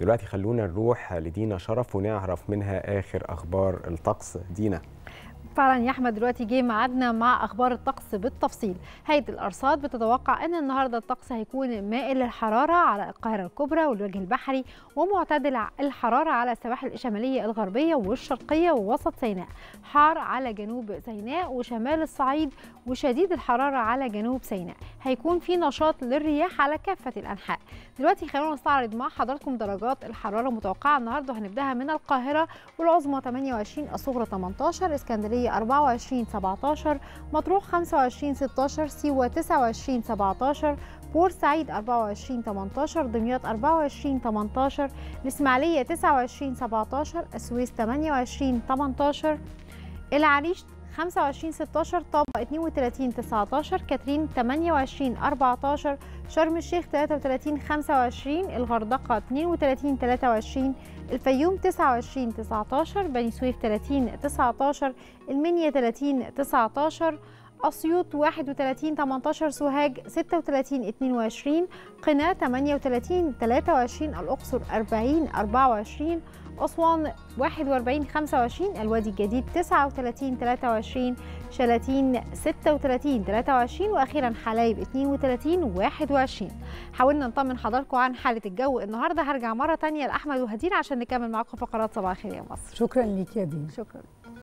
دلوقتي خلونا نروح لدينا شرف ونعرف منها اخر اخبار الطقس دينا فعلا يا احمد دلوقتي جه ميعادنا مع اخبار الطقس بالتفصيل هيئه الارصاد بتتوقع ان النهارده الطقس هيكون مائل للحراره على القاهره الكبرى والوجه البحري ومعتدل الحراره على السواحل الشماليه الغربيه والشرقيه ووسط سيناء حار على جنوب سيناء وشمال الصعيد وشديد الحراره على جنوب سيناء هيكون في نشاط للرياح على كافه الانحاء دلوقتي خلونا نستعرض مع حضراتكم درجات الحراره المتوقعه النهارده هنبداها من القاهره والعظمى 28 الصغرى 18 اسكندريه 24 17 مطروح 25 16 سيوة 29 17 بورسعيد 24 18 دمياط 24 18 الإسماعيلية 29 17 السويس 28 18 العريش 25 16 طابة 32 19 كاترين 28 14 شرم الشيخ 33 25 الغردقة 32 23 الفيوم 29 19 بني سويف 30 19 المنيا 30 19 أسيوط 31 18 سوهاج 36 22 قنا 38 23 الأقصر 40 24 أسوان 41 25 الوادي الجديد 39 23 شلاتين 36 23 وأخيرا حلايب 32 21 حاولنا نطمن حضراتكم عن حالة الجو النهاردة هرجع مرة تانية لأحمد وهدير عشان نكمل معاكم فقرات صباح الخير يا مصر شكرا ليك يا دين شكرا